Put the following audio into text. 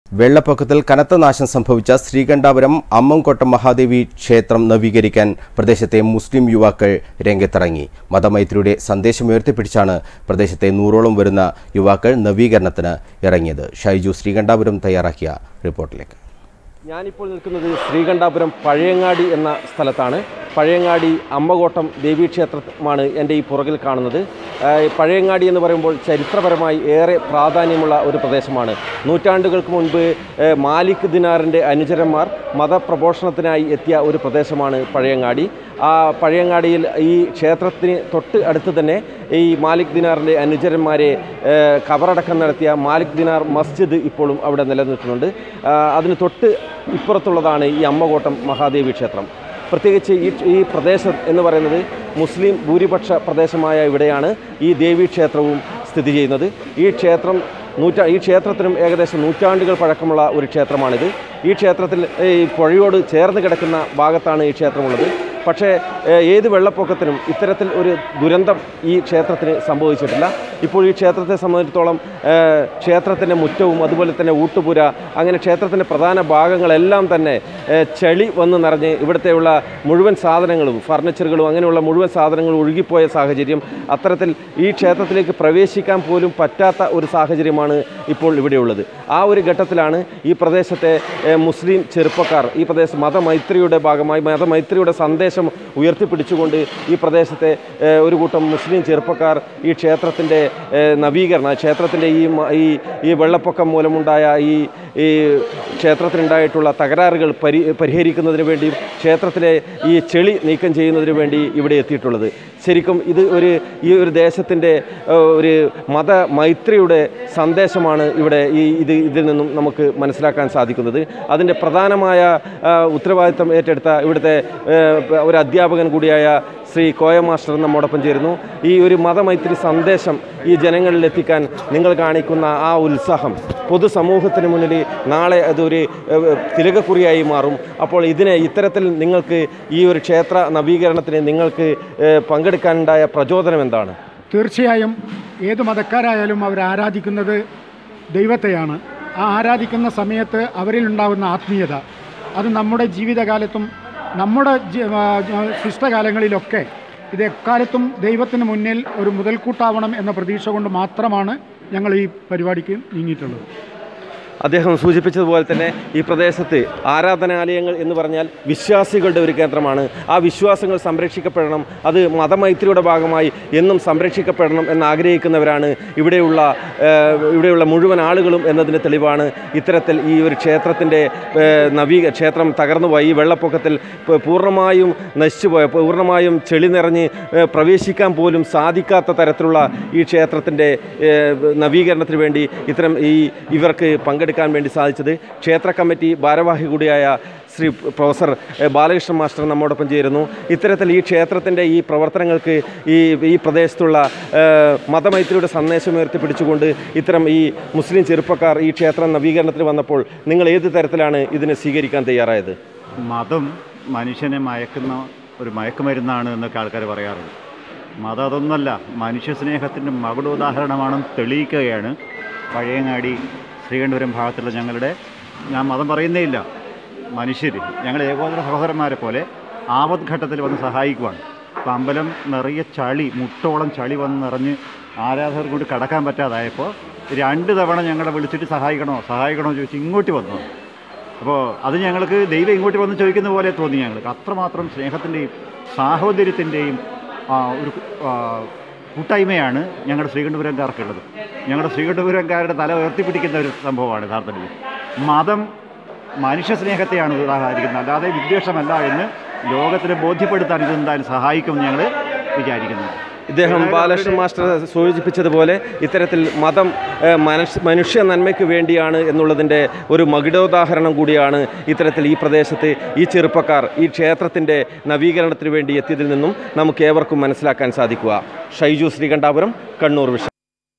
വെള്ളപ്പൊക്കത്തിൽ കനത്ത നാശം സംഭവിച്ച ശ്രീകണ്ഠാപുരം അമ്മംകൊട്ടം മഹാദേവി ക്ഷേത്രം നവീകരിക്കാൻ പ്രദേശത്തെ മുസ്ലിം യുവാക്കൾ രംഗത്തിറങ്ങി മതമൈത്രിയുടെ സന്ദേശമുയർത്തിപ്പിടിച്ചാണ് പ്രദേശത്തെ നൂറോളം വരുന്ന യുവാക്കൾ നവീകരണത്തിന് ഇറങ്ങിയത് ഷൈജു ശ്രീകണ്ഠാപുരം തയ്യാറാക്കിയ റിപ്പോർട്ടിലേക്ക് ഞാനിപ്പോൾ നിൽക്കുന്നത് ശ്രീകണ്ഠാപുരം പഴയങ്ങാടി എന്ന സ്ഥലത്താണ് പഴയങ്ങാടി അമ്മകോട്ടം ദേവീക്ഷേത്രമാണ് എൻ്റെ ഈ പുറകിൽ കാണുന്നത് ആ, ഈ പഴയങ്ങാടി എന്ന് പറയുമ്പോൾ ചരിത്രപരമായി ഏറെ പ്രാധാന്യമുള്ള ഒരു പ്രദേശമാണ് നൂറ്റാണ്ടുകൾക്ക് മുൻപ് ഏ, മാലിക് ദിനാറിൻ്റെ അനുചരന്മാർ മതപ്രഘോഷണത്തിനായി എത്തിയ ഒരു പ്രദേശമാണ് പഴയങ്ങാടി ആ പഴയങ്ങാടിയിൽ ഈ ക്ഷേത്രത്തിന് തൊട്ട് അടുത്ത് തന്നെ ഈ മാലിക് ദിനാറിൻ്റെ അനുചരന്മാരെ ഏ, കബറടക്കം നടത്തിയ മാലിക് ദിനാർ മസ്ജിദ് ഇപ്പോഴും അവിടെ നിലനിൽക്കുന്നുണ്ട് ആ, അതിന് തൊട്ട് ഇപ്പുറത്തുള്ളതാണ് ഈ അമ്മകോട്ടം മഹാദേവി ക്ഷേത്രം പ്രത്യേകിച്ച് ഈ ഈ പ്രദേശം എന്ന് പറയുന്നത് മുസ്ലിം ഭൂരിപക്ഷ പ്രദേശമായ ഇവിടെയാണ് ഈ ദേവീ ക്ഷേത്രവും സ്ഥിതി ചെയ്യുന്നത് ഈ ക്ഷേത്രം നൂറ്റാ ഈ ക്ഷേത്രത്തിനും ഏകദേശം നൂറ്റാണ്ടുകൾ പഴക്കമുള്ള ഒരു ക്ഷേത്രമാണിത് ഈ ക്ഷേത്രത്തിൽ ഈ പുഴയോട് ചേർന്ന് കിടക്കുന്ന ഭാഗത്താണ് ഈ ക്ഷേത്രമുള്ളത് പക്ഷേ ഏഹ്, ഏത് വെള്ളപ്പൊക്കത്തിനും ഇത്തരത്തിൽ ഒരു ദുരന്തം ഈ ക്ഷേത്രത്തിന് സംഭവിച്ചിട്ടില്ല ഇപ്പോൾ ഈ ക്ഷേത്രത്തെ സംബന്ധിച്ചിടത്തോളം ഏഹ്, ക്ഷേത്രത്തിൻ്റെ മുറ്റവും അതുപോലെ തന്നെ ഊട്ടുപുര അങ്ങനെ ക്ഷേത്രത്തിൻ്റെ പ്രധാന ഭാഗങ്ങളെല്ലാം തന്നെ ഏഹ്, ചെളി വന്ന് നിറഞ്ഞ് ഇവിടുത്തെയുള്ള മുഴുവൻ സാധനങ്ങളും ഫർണിച്ചറുകളും അങ്ങനെയുള്ള മുഴുവൻ സാധനങ്ങളും ഒഴുകിപ്പോയ സാഹചര്യം അത്തരത്തിൽ ഈ ക്ഷേത്രത്തിലേക്ക് പ്രവേശിക്കാൻ പോലും പറ്റാത്ത ഒരു സാഹചര്യമാണ് ഇപ്പോൾ ഇവിടെയുള്ളത് ആ ഒരു ഘട്ടത്തിലാണ് ഈ പ്രദേശത്തെ ഏഹ്, മുസ്ലിം ചെറുപ്പക്കാർ ഈ പ്രദേശം മതമൈത്രിയുടെ ഭാഗമായി മതമൈത്രിയുടെ സന്ദേശം ഉയർത്തിപ്പിടിച്ചുകൊണ്ട് ഈ പ്രദേശത്തെ ഏഹ്, ഒരു കൂട്ടം മുസ്ലിം ചെറുപ്പക്കാർ ഈ ക്ഷേത്രത്തിൻ്റെ ഏഹ്, നവീകരണം ക്ഷേത്രത്തിൻ്റെ ഈ മ- ഈ ഈ വെള്ളപ്പൊക്കം മൂലമുണ്ടായ ഈ ഈ ക്ഷേത്രത്തിനുണ്ടായിട്ടുള്ള തകരാറുകൾ പരി പരിഹരിക്കുന്നതിന് വേണ്ടിയും ക്ഷേത്രത്തിലെ ഈ ചെളി നീക്കം ചെയ്യുന്നതിന് വേണ്ടി ഇവിടെ എത്തിയിട്ടുള്ളത് ശരിക്കും ഇത് ഒരു ഈ ഒരു ദേശത്തിൻ്റെ ഏഹ്, ഒരു മതമൈത്രിയുടെ സന്ദേശമാണ് ഇവിടെ ഈ ഇത് ഇതിൽ നിന്നും നമുക്ക് മനസ്സിലാക്കാൻ സാധിക്കുന്നത് അതിൻ്റെ പ്രധാനമായ ആ, ഉത്തരവാദിത്തം ഏറ്റെടുത്ത ഇവിടുത്തെ ഏഹ്, ഒരു അധ്യാപകൻ കൂടിയായ ശ്രീ കോയ മാസ്റ്റർ നമ്മോടൊപ്പം ചേരുന്നു ഈ ഒരു മതമൈത്രി സന്ദേശം ഈ ജനങ്ങളിൽ എത്തിക്കാൻ നിങ്ങൾ കാണിക്കുന്ന ആ ഉത്സാഹം പൊതുസമൂഹത്തിന് മുന്നിൽ നാളെ അതൊരു ഏഹ്, തിലകക്കുറിയായി മാറും അപ്പോൾ ഇതിനെ ഇത്തരത്തിൽ നിങ്ങൾക്ക് ഈ ഒരു ക്ഷേത്ര നവീകരണത്തിന് നിങ്ങൾക്ക് ഏഹ്, പങ്കെടുക്കാനുണ്ടായ പ്രചോദനം എന്താണ് തീർച്ചയായും ഏത് മതക്കാരായാലും അവർ ആരാധിക്കുന്നത് ദൈവത്തെയാണ് ആ ആരാധിക്കുന്ന സമയത്ത് അവരിലുണ്ടാകുന്ന ആത്മീയത അത് നമ്മുടെ ജീവിതകാലത്തും നമ്മുടെ ജി- ആ, ആ, ശിഷ്ടകാലങ്ങളിലൊക്കെ ഇത് എക്കാലത്തും ദൈവത്തിന് മുന്നിൽ ഒരു മുതൽക്കൂട്ടാവണം എന്ന പ്രതീക്ഷ കൊണ്ട് മാത്രമാണ് ഞങ്ങൾ ഈ പരിപാടിക്ക് നീങ്ങിയിട്ടുള്ളത് അദ്ദേഹം സൂചിപ്പിച്ചതുപോലെ തന്നെ ഈ പ്രദേശത്ത് ആരാധനാലയങ്ങൾ എന്ന് പറഞ്ഞാൽ വിശ്വാസികളുടെ ഒരു കേന്ദ്രമാണ് ആ വിശ്വാസങ്ങൾ സംരക്ഷിക്കപ്പെടണം അത് മതമൈത്രിയുടെ ഭാഗമായി എന്നും സംരക്ഷിക്കപ്പെടണം എന്ന് ആഗ്രഹിക്കുന്നവരാണ് ഇവിടെയുള്ള ഏഹ്, ഇവിടെയുള്ള മുഴുവൻ ആളുകളും എന്നതിന് തെളിവാണ് ഇത്തരത്തിൽ ഈ ഒരു ക്ഷേത്രത്തിൻ്റെ നവീക ക്ഷേത്രം തകർന്നുപോയി ഈ വെള്ളപ്പൊക്കത്തിൽ പ- പൂർണ്ണമായും നശിച്ചുപോയ പൂർണ്ണമായും ചെളി നിറഞ്ഞ് ഏഹ്, പ്രവേശിക്കാൻ പോലും സാധിക്കാത്ത തരത്തിലുള്ള ഈ ക്ഷേത്രത്തിൻ്റെ ഏഹ്, നവീകരണത്തിന് വേണ്ടി ഇത്തരം ഈ ഇവർക്ക് പങ്കെടുക്കാൻ വേണ്ടി സാധിച്ചത് ക്ഷേത്ര കമ്മിറ്റി ഭാരവാഹി കൂടിയായ ശ്രീ പ്രൊഫസർ ഏഹ്, ബാലകൃഷ്ണൻ മാസ്റ്റർ നമ്മോടൊപ്പം ചേരുന്നു ഇത്തരത്തിൽ ഈ ക്ഷേത്രത്തിൻ്റെ ഈ പ്രവർത്തനങ്ങൾക്ക് ഈ ഈ പ്രദേശത്തുള്ള ഏഹ്, മതമൈത്രിയുടെ സന്ദേശം ഉയർത്തിപ്പിടിച്ചുകൊണ്ട് ഇത്തരം ഈ മുസ്ലിം ചെറുപ്പക്കാർ ഈ ക്ഷേത്രം നവീകരണത്തിന് വന്നപ്പോൾ നിങ്ങൾ ഏത് തരത്തിലാണ് ഇതിനെ സ്വീകരിക്കാൻ തയ്യാറായത് മതം മനുഷ്യനെ മയക്കുന്ന ഒരു മയക്കുമരുന്നാണ് എന്നൊക്കെ ആൾക്കാർ പറയാറുണ്ട് മതം അതൊന്നല്ല മനുഷ്യ സ്നേഹത്തിൻ്റെ മകുടോദാഹരണമാണെന്ന് തെളിയിക്കുകയാണ് പഴയങ്ങാടി ശ്രീകണ്ഠപുരം ഭാഗത്തുള്ള ഞങ്ങളുടെ ഞാൻ മതം പറയുന്നേ ഇല്ല മനുഷ്യർ ഞങ്ങൾ ഏകോദര സഹോദരന്മാരെ പോലെ ആപത്ഘട്ടത്തിൽ വന്ന് സഹായിക്കുവാണ് അപ്പം അമ്പലം നിറയെ ചളി മുട്ടോളം ചളി വന്ന് നിറഞ്ഞ് ആരാധകർ കൊണ്ട് കടക്കാൻ പറ്റാതായപ്പോൾ രണ്ട് തവണ ഞങ്ങളെ വിളിച്ചിട്ട് സഹായിക്കണോ സഹായിക്കണോ ചോദിച്ച് ഇങ്ങോട്ട് വന്നു അപ്പോൾ അത് ഞങ്ങൾക്ക് ദൈവം ഇങ്ങോട്ട് വന്ന് ചോദിക്കുന്ന പോലെ തോന്നി ഞങ്ങൾക്ക് അത്രമാത്രം സ്നേഹത്തിൻ്റെയും സാഹോദര്യത്തിൻ്റെയും ഒരു ആ, കൂട്ടായ്മയാണ് ഞങ്ങളുടെ ശ്രീകണ്ഠപുരംകാർക്കുള്ളത് ഞങ്ങളുടെ ശ്രീകണ്ഠപുരംകാരുടെ തല ഉയർത്തിപ്പിടിക്കുന്ന ഒരു സംഭവമാണ് യഥാർത്ഥത്തിൽ മതം മനുഷ്യ സ്നേഹത്തെയാണ് ഉദാഹരിക്കുന്നത് അല്ലാതെ വിദ്വേഷമല്ല എന്ന് ലോകത്തിന് ബോധ്യപ്പെടുത്താൻ ഇത് എന്തായാലും സഹായിക്കുമെന്ന് ഞങ്ങൾ വിചാരിക്കുന്നു ഇദ്ദേഹം ബാലകൃഷ്ണൻ മാസ്റ്റർ സൂചിപ്പിച്ചതുപോലെ ഇത്തരത്തിൽ മതം ഏഹ്, മനുഷ്യ മനുഷ്യ നന്മയ്ക്ക് വേണ്ടിയാണ് എന്നുള്ളതിൻ്റെ ഒരു മകിടോദാഹരണം കൂടിയാണ് ഇത്തരത്തിൽ ഈ പ്രദേശത്ത് ഈ ചെറുപ്പക്കാർ ഈ ക്ഷേത്രത്തിൻ്റെ നവീകരണത്തിന് വേണ്ടി എത്തിയതിൽ നിന്നും നമുക്ക് ഏവർക്കും മനസ്സിലാക്കാൻ സാധിക്കുക ഷൈജു ശ്രീകണ്ഠാപുരം കണ്ണൂർ വിഷ